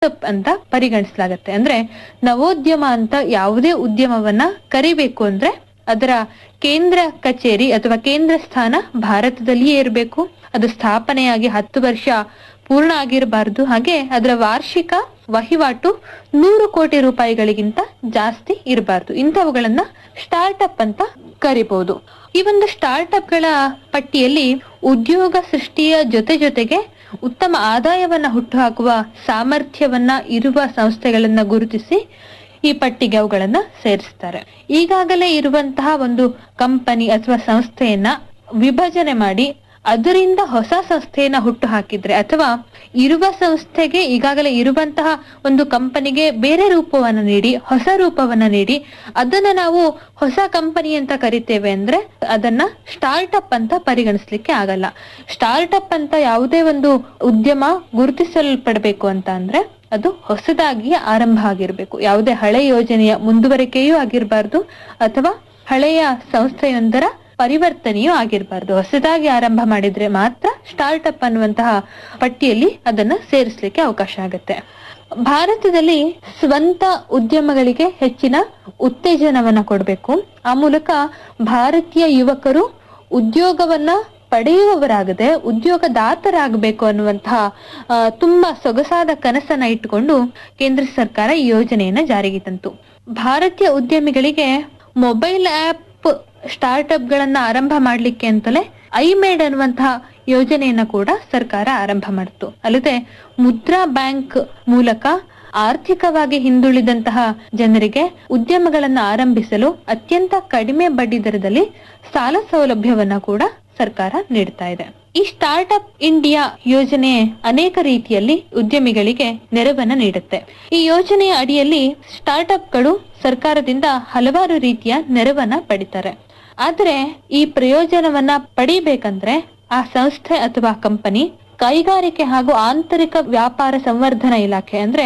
startup ಅಂತ ಪರಿಗಣಿಸಲಾಗತ್ತೆ ಅಂದ್ರೆ ನವೋದ್ಯಮ ಅಂತ ಯಾವುದೇ ಉದ್ಯಮವನ್ನ ಕರಿಬೇಕು ಅಂದ್ರೆ ಅದರ ಕೇಂದ್ರ ಕಚೇರಿ ಅಥವಾ ಕೇಂದ್ರ ಸ್ಥಾನ ಭಾರತದಲ್ಲಿಯೇ ಇರಬೇಕು ಅದು ಸ್ಥಾಪನೆಯಾಗಿ ಹತ್ತು ವರ್ಷ ಪೂರ್ಣ ಆಗಿರಬಾರದು ಹಾಗೆ ಅದರ ವಾರ್ಷಿಕ ವಹಿವಾಟು ನೂರು ಕೋಟಿ ರೂಪಾಯಿಗಳಿಗಿಂತ ಜಾಸ್ತಿ ಇರಬಾರದು ಇಂಥವುಗಳನ್ನ ಸ್ಟಾರ್ಟ್ಅಪ್ ಅಂತ ಕರಿಬಹುದು ಈ ಒಂದು ಸ್ಟಾರ್ಟ್ಅಪ್ಗಳ ಪಟ್ಟಿಯಲ್ಲಿ ಉದ್ಯೋಗ ಸೃಷ್ಟಿಯ ಜೊತೆ ಜೊತೆಗೆ ಉತ್ತಮ ಆದಾಯವನ್ನ ಹುಟ್ಟುಹಾಕುವ ಸಾಮರ್ಥ್ಯವನ್ನ ಇರುವ ಸಂಸ್ಥೆಗಳನ್ನ ಗುರುತಿಸಿ ಈ ಪಟ್ಟಿಗೆ ಅವುಗಳನ್ನ ಸೇರಿಸ್ತಾರೆ ಈಗಾಗಲೇ ಇರುವಂತಹ ಒಂದು ಕಂಪನಿ ಅಥವಾ ಸಂಸ್ಥೆಯನ್ನ ವಿಭಜನೆ ಮಾಡಿ ಅದರಿಂದ ಹೊಸ ಸಂಸ್ಥೆಯನ್ನ ಹುಟ್ಟು ಹಾಕಿದ್ರೆ ಅಥವಾ ಇರುವ ಸಂಸ್ಥೆಗೆ ಈಗಾಗಲೇ ಇರುವಂತಹ ಒಂದು ಕಂಪನಿಗೆ ಬೇರೆ ರೂಪವನ್ನ ನೀಡಿ ಹೊಸ ರೂಪವನ್ನ ನೀಡಿ ಅದನ್ನ ನಾವು ಹೊಸ ಕಂಪನಿ ಅಂತ ಕರಿತೇವೆ ಅಂದ್ರೆ ಅದನ್ನ ಸ್ಟಾರ್ಟ್ಅಪ್ ಅಂತ ಪರಿಗಣಿಸ್ಲಿಕ್ಕೆ ಆಗಲ್ಲ ಸ್ಟಾರ್ಟ್ಅಪ್ ಅಂತ ಯಾವುದೇ ಒಂದು ಉದ್ಯಮ ಗುರುತಿಸಲ್ಪಡಬೇಕು ಅಂತ ಅಂದ್ರೆ ಅದು ಹೊಸದಾಗಿ ಆರಂಭ ಆಗಿರ್ಬೇಕು ಯಾವುದೇ ಹಳೆ ಯೋಜನೆಯ ಮುಂದುವರಿಕೆಯೂ ಆಗಿರಬಾರ್ದು ಅಥವಾ ಹಳೆಯ ಸಂಸ್ಥೆಯೊಂದರ ಪರಿವರ್ತನೆಯೂ ಆಗಿರಬಾರ್ದು ಹೊಸದಾಗಿ ಆರಂಭ ಮಾಡಿದ್ರೆ ಮಾತ್ರ ಸ್ಟಾರ್ಟ್ಅಪ್ ಅನ್ನುವಂತಹ ಪಟ್ಟಿಯಲ್ಲಿ ಅದನ್ನ ಸೇರಿಸಲಿಕ್ಕೆ ಅವಕಾಶ ಆಗುತ್ತೆ ಭಾರತದಲ್ಲಿ ಸ್ವಂತ ಉದ್ಯಮಗಳಿಗೆ ಹೆಚ್ಚಿನ ಉತ್ತೇಜನವನ್ನ ಕೊಡಬೇಕು ಆ ಮೂಲಕ ಭಾರತೀಯ ಯುವಕರು ಉದ್ಯೋಗವನ್ನ ಪಡೆಯುವವರಾಗದೆ ಉದ್ಯೋಗದಾತರಾಗಬೇಕು ಅನ್ನುವಂತಹ ಆ, ತುಂಬಾ ಸೊಗಸಾದ ಕನಸನ್ನ ಇಟ್ಟುಕೊಂಡು ಕೇಂದ್ರ ಸರ್ಕಾರ ಈ ಯೋಜನೆಯನ್ನ ಜಾರಿಗೆ ತಂತು ಭಾರತೀಯ ಉದ್ಯಮಿಗಳಿಗೆ ಮೊಬೈಲ್ ಆಪ್ ಸ್ಟಾರ್ಟ್ಅಪ್ ಗಳನ್ನ ಆರಂಭ ಮಾಡ್ಲಿಕ್ಕೆ ಅಂತಲೇ ಐಮೇಡ್ ಅನ್ನುವಂತಹ ಯೋಜನೆಯನ್ನ ಕೂಡ ಸರ್ಕಾರ ಆರಂಭ ಮಾಡಿತು ಅಲ್ಲದೆ ಮುದ್ರಾ ಬ್ಯಾಂಕ್ ಮೂಲಕ ಆರ್ಥಿಕವಾಗಿ ಹಿಂದುಳಿದಂತಹ ಜನರಿಗೆ ಉದ್ಯಮಗಳನ್ನ ಆರಂಭಿಸಲು ಅತ್ಯಂತ ಕಡಿಮೆ ಬಡ್ಡಿ ದರದಲ್ಲಿ ಸಾಲ ಸೌಲಭ್ಯವನ್ನ ಕೂಡ ಸರ್ಕಾರ ನೀಡ್ತಾ ಇದೆ ಈ ಸ್ಟಾರ್ಟ್ಅಪ್ ಇಂಡಿಯಾ ಯೋಜನೆ ಅನೇಕ ರೀತಿಯಲ್ಲಿ ಉದ್ಯಮಿಗಳಿಗೆ ನೆರವನ್ನ ನೀಡುತ್ತೆ ಈ ಯೋಜನೆಯ ಅಡಿಯಲ್ಲಿ ಸ್ಟಾರ್ಟ್ಅಪ್ಗಳು ಸರ್ಕಾರದಿಂದ ಹಲವಾರು ರೀತಿಯ ನೆರವನ್ನ ಪಡಿತಾರೆ ಆದ್ರೆ ಈ ಪ್ರಯೋಜನವನ್ನ ಪಡಿಬೇಕಂದ್ರೆ ಆ ಸಂಸ್ಥೆ ಅಥವಾ ಕಂಪನಿ ಕೈಗಾರಿಕೆ ಹಾಗೂ ಆಂತರಿಕ ವ್ಯಾಪಾರ ಸಂವರ್ಧನಾ ಇಲಾಖೆ ಅಂದ್ರೆ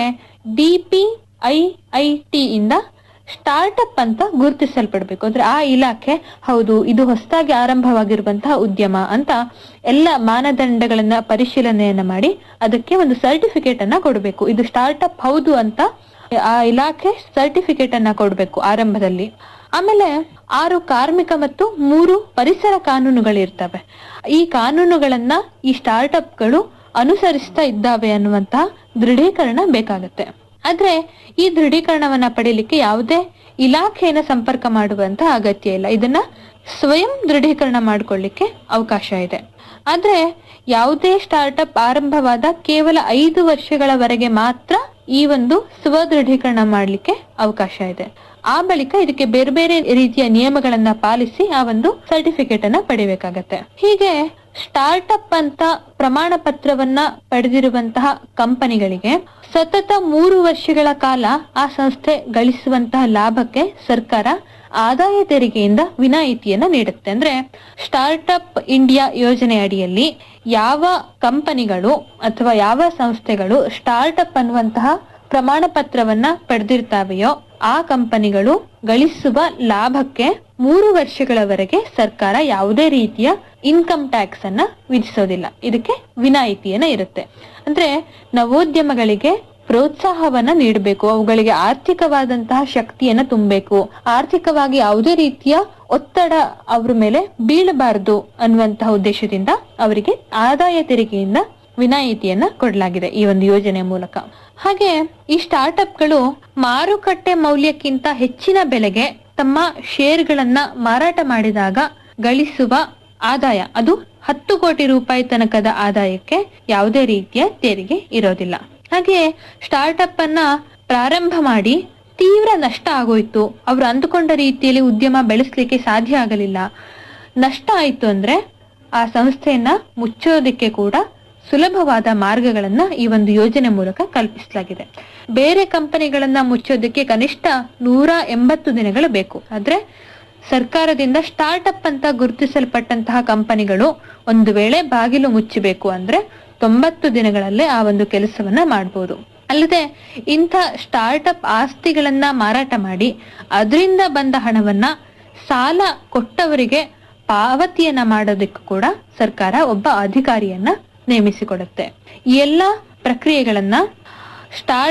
ಡಿಪಿಐಐಟಿ ಇಂದ ಸ್ಟಾರ್ಟ್ಅಪ್ ಅಂತ ಗುರುತಿಸಲ್ಪಡ್ಬೇಕು ಅಂದ್ರೆ ಆ ಇಲಾಖೆ ಹೌದು ಇದು ಹೊಸದಾಗಿ ಆರಂಭವಾಗಿರುವಂತಹ ಉದ್ಯಮ ಅಂತ ಎಲ್ಲ ಮಾನದಂಡಗಳನ್ನ ಪರಿಶೀಲನೆಯನ್ನ ಮಾಡಿ ಅದಕ್ಕೆ ಒಂದು ಸರ್ಟಿಫಿಕೇಟ್ ಅನ್ನ ಕೊಡಬೇಕು ಇದು ಸ್ಟಾರ್ಟ್ಅಪ್ ಹೌದು ಅಂತ ಆ ಇಲಾಖೆ ಸರ್ಟಿಫಿಕೇಟ್ ಅನ್ನ ಕೊಡಬೇಕು ಆರಂಭದಲ್ಲಿ ಆಮೇಲೆ ಆರು ಕಾರ್ಮಿಕ ಮತ್ತು ಮೂರು ಪರಿಸರ ಕಾನೂನುಗಳಿರ್ತವೆ ಈ ಕಾನೂನುಗಳನ್ನ ಈ ಸ್ಟಾರ್ಟ್ಅಪ್ಗಳು ಅನುಸರಿಸ್ತಾ ಇದ್ದಾವೆ ಅನ್ನುವಂತಹ ದೃಢೀಕರಣ ಬೇಕಾಗುತ್ತೆ ಆದ್ರೆ ಈ ದೃಢೀಕರಣವನ್ನ ಪಡೀಲಿಕ್ಕೆ ಯಾವುದೇ ಇಲಾಖೆಯನ್ನ ಸಂಪರ್ಕ ಮಾಡುವಂತ ಅಗತ್ಯ ಇಲ್ಲ ಇದನ್ನ ಸ್ವಯಂ ದೃಢೀಕರಣ ಮಾಡ್ಕೊಳ್ಳಿಕ್ಕೆ ಅವಕಾಶ ಇದೆ ಆದ್ರೆ ಯಾವುದೇ ಸ್ಟಾರ್ಟ್ಅಪ್ ಆರಂಭವಾದ ಕೇವಲ ಐದು ವರ್ಷಗಳವರೆಗೆ ಮಾತ್ರ ಈ ಒಂದು ಸ್ವ ದೃಢೀಕರಣ ಮಾಡ್ಲಿಕ್ಕೆ ಅವಕಾಶ ಇದೆ ಆ ಬಳಿಕ ಇದಕ್ಕೆ ಬೇರೆ ಬೇರೆ ರೀತಿಯ ನಿಯಮಗಳನ್ನ ಪಾಲಿಸಿ ಆ ಒಂದು ಸರ್ಟಿಫಿಕೇಟ್ ಅನ್ನ ಪಡಿಬೇಕಾಗತ್ತೆ ಹೀಗೆ ಸ್ಟಾರ್ಟ್ಅಪ್ ಅಂತ ಪ್ರಮಾಣ ಪತ್ರವನ್ನ ಪಡೆದಿರುವಂತಹ ಕಂಪನಿಗಳಿಗೆ ಸತತ ಮೂರು ವರ್ಷಗಳ ಕಾಲ ಆ ಸಂಸ್ಥೆ ಗಳಿಸುವಂತಹ ಲಾಭಕ್ಕೆ ಸರ್ಕಾರ ಆದಾಯ ತೆರಿಗೆಯಿಂದ ವಿನಾಯಿತಿಯನ್ನ ನೀಡುತ್ತೆ ಅಂದ್ರೆ ಸ್ಟಾರ್ಟ್ಅಪ್ ಇಂಡಿಯಾ ಯೋಜನೆ ಅಡಿಯಲ್ಲಿ ಯಾವ ಕಂಪನಿಗಳು ಅಥವಾ ಯಾವ ಸಂಸ್ಥೆಗಳು ಸ್ಟಾರ್ಟ್ಅಪ್ ಅನ್ನುವಂತಹ ಪ್ರಮಾಣ ಪತ್ರವನ್ನ ಪಡೆದಿರ್ತಾವೆಯೋ ಆ ಕಂಪನಿಗಳು ಗಳಿಸುವ ಲಾಭಕ್ಕೆ ಮೂರು ವರ್ಷಗಳವರೆಗೆ ಸರ್ಕಾರ ಯಾವುದೇ ರೀತಿಯ ಇನ್ಕಮ್ ಟ್ಯಾಕ್ಸ್ ಅನ್ನ ವಿಧಿಸೋದಿಲ್ಲ ಇದಕ್ಕೆ ವಿನಾಯಿತಿಯನ್ನ ಇರುತ್ತೆ ಅಂದ್ರೆ ನವೋದ್ಯಮಗಳಿಗೆ ಪ್ರೋತ್ಸಾಹವನ್ನ ನೀಡಬೇಕು ಅವುಗಳಿಗೆ ಆರ್ಥಿಕವಾದಂತಹ ಶಕ್ತಿಯನ್ನ ತುಂಬಬೇಕು ಆರ್ಥಿಕವಾಗಿ ಯಾವುದೇ ರೀತಿಯ ಒತ್ತಡ ಅವ್ರ ಮೇಲೆ ಬೀಳಬಾರದು ಅನ್ನುವಂತಹ ಉದ್ದೇಶದಿಂದ ಅವರಿಗೆ ಆದಾಯ ತೆರಿಗೆಯಿಂದ ವಿನಾಯಿತಿಯನ್ನ ಕೊಡಲಾಗಿದೆ ಈ ಒಂದು ಯೋಜನೆಯ ಮೂಲಕ ಹಾಗೆ ಈ ಸ್ಟಾರ್ಟ್ಅಪ್ಗಳು ಮಾರುಕಟ್ಟೆ ಮೌಲ್ಯಕ್ಕಿಂತ ಹೆಚ್ಚಿನ ಬೆಲೆಗೆ ತಮ್ಮ ಷೇರ್ಗಳನ್ನ ಮಾರಾಟ ಮಾಡಿದಾಗ ಗಳಿಸುವ ಆದಾಯ ಅದು ಹತ್ತು ಕೋಟಿ ರೂಪಾಯಿ ತನಕದ ಆದಾಯಕ್ಕೆ ಯಾವುದೇ ರೀತಿಯ ತೆರಿಗೆ ಇರೋದಿಲ್ಲ ಹಾಗೆ ಸ್ಟಾರ್ಟ್ಅಪ್ ಅನ್ನ ಪ್ರಾರಂಭ ಮಾಡಿ ತೀವ್ರ ನಷ್ಟ ಆಗೋಯ್ತು ಅವ್ರು ಅಂದುಕೊಂಡ ರೀತಿಯಲ್ಲಿ ಉದ್ಯಮ ಬೆಳೆಸ್ಲಿಕ್ಕೆ ಸಾಧ್ಯ ಆಗಲಿಲ್ಲ ನಷ್ಟ ಆಯ್ತು ಅಂದ್ರೆ ಆ ಸಂಸ್ಥೆಯನ್ನ ಮುಚ್ಚೋದಕ್ಕೆ ಕೂಡ ಸುಲಭವಾದ ಮಾರ್ಗಗಳನ್ನ ಈ ಒಂದು ಯೋಜನೆ ಮೂಲಕ ಕಲ್ಪಿಸಲಾಗಿದೆ ಬೇರೆ ಕಂಪನಿಗಳನ್ನ ಮುಚ್ಚೋದಕ್ಕೆ ಕನಿಷ್ಠ ನೂರ ಎಂಬತ್ತು ದಿನಗಳು ಬೇಕು ಆದ್ರೆ ಸರ್ಕಾರದಿಂದ ಸ್ಟಾರ್ಟ್ಅಪ್ ಅಂತ ಗುರುತಿಸಲ್ಪಟ್ಟಂತಹ ಕಂಪನಿಗಳು ಒಂದು ವೇಳೆ ಬಾಗಿಲು ಮುಚ್ಚಬೇಕು ಅಂದ್ರೆ ತೊಂಬತ್ತು ದಿನಗಳಲ್ಲೇ ಆ ಒಂದು ಕೆಲಸವನ್ನ ಮಾಡಬಹುದು ಅಲ್ಲದೆ ಇಂಥ ಸ್ಟಾರ್ಟ್ಅಪ್ ಆಸ್ತಿಗಳನ್ನ ಮಾರಾಟ ಮಾಡಿ ಅದರಿಂದ ಬಂದ ಹಣವನ್ನ ಸಾಲ ಕೊಟ್ಟವರಿಗೆ ಪಾವತಿಯನ್ನ ಮಾಡೋದಕ್ಕೂ ಕೂಡ ಸರ್ಕಾರ ಒಬ್ಬ ಅಧಿಕಾರಿಯನ್ನ ನೇಮಿಸಿಕೊಡುತ್ತೆ ಈ ಎಲ್ಲಾ ಪ್ರಕ್ರಿಯೆಗಳನ್ನ ಸ್ಟಾರ್ಟ್